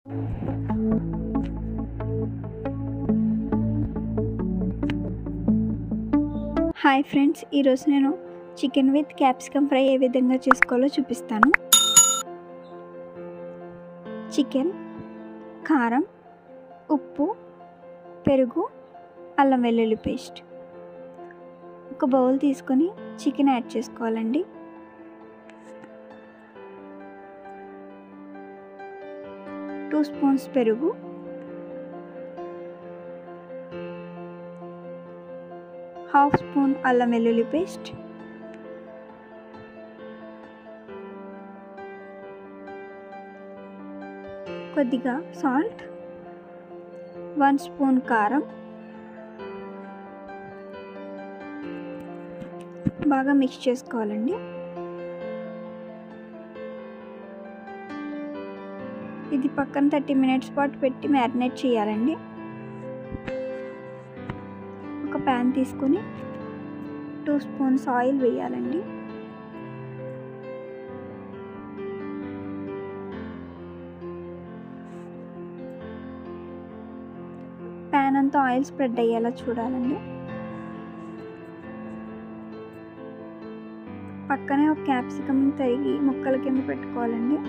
hi friends ఈరోజు నేను chicken with capsicum fry ఏ విధంగా చేసుకోవాలో చూపిస్తాను చికెన్ కారం ఉప్పు పెరుగు అల్లం వెల్లుల్లి పేస్ట్ ఒక బౌల్ తీసుకొని చికెన్ యాడ్ చేసుకోవాలండి టూ స్పూన్స్ పెరుగు హాఫ్ స్పూన్ అల్లం వెల్లుల్లి పేస్ట్ కొద్దిగా సాల్ట్ వన్ స్పూన్ కారం బాగా మిక్స్ చేసుకోవాలండి ఇది పక్కన థర్టీ మినిట్స్ పాటు పెట్టి మ్యారినేట్ చేయాలండి ఒక ప్యాన్ తీసుకొని టూ స్పూన్స్ ఆయిల్ వేయాలండి ప్యాన్ అంతా ఆయిల్ స్ప్రెడ్ అయ్యేలా చూడాలండి పక్కనే ఒక క్యాప్సికమ్ తరిగి ముక్కల కింద పెట్టుకోవాలండి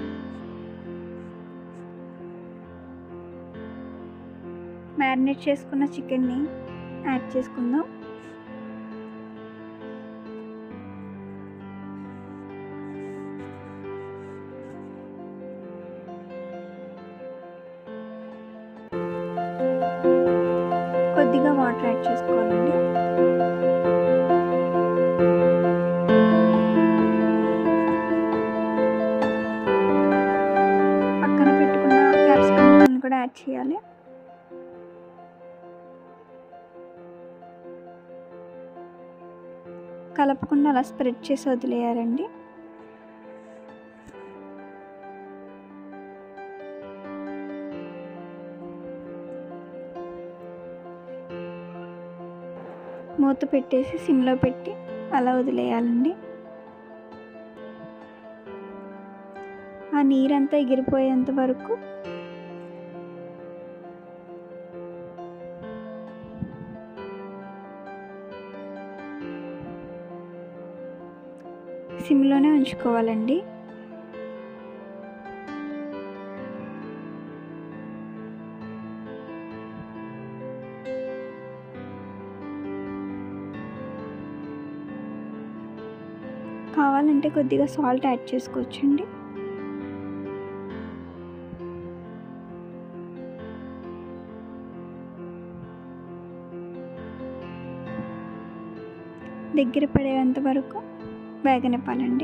మ్యారినేట్ చేసుకున్న చికెన్ని యాడ్ చేసుకుందాం కొద్దిగా వాటర్ యాడ్ చేసుకోవాలండి పక్కన పెట్టుకున్న క్యాప్సికమ్ కూడా యాడ్ చేయాలి కలపకుండా అలా స్ప్రెడ్ చేసి వదిలేయాలండి మూత పెట్టేసి సిమ్లో పెట్టి అలా వదిలేయాలండి ఆ నీరంతా ఎగిరిపోయేంత వరకు సిమ్లోనే ఉంచుకోవాలండి కావాలంటే కొద్దిగా సాల్ట్ యాడ్ చేసుకోవచ్చండి దగ్గర పడేంత వరకు వేగనివ్వాలండి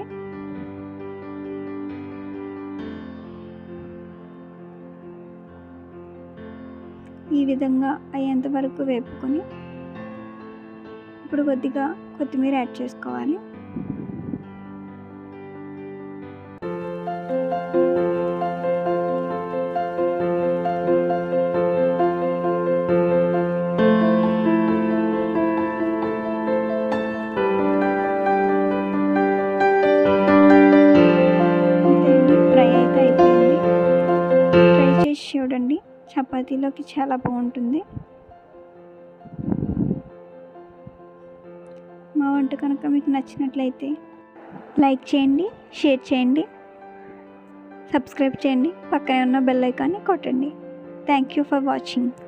ఈ విధంగా అయ్యేంత వరకు వేపుకొని ఇప్పుడు కొద్దిగా కొత్తిమీర యాడ్ చేసుకోవాలి ఫ్రై అయితే అయిపోయింది ట్రై చేసి చూడండి చపాతీలోకి చాలా బాగుంటుంది మా వంట కనుక మీకు నచ్చినట్లయితే లైక్ చేయండి షేర్ చేయండి సబ్స్క్రైబ్ చేయండి పక్కనే ఉన్న బెల్ ఐకాన్ని కొట్టండి థ్యాంక్ యూ ఫర్ వాచింగ్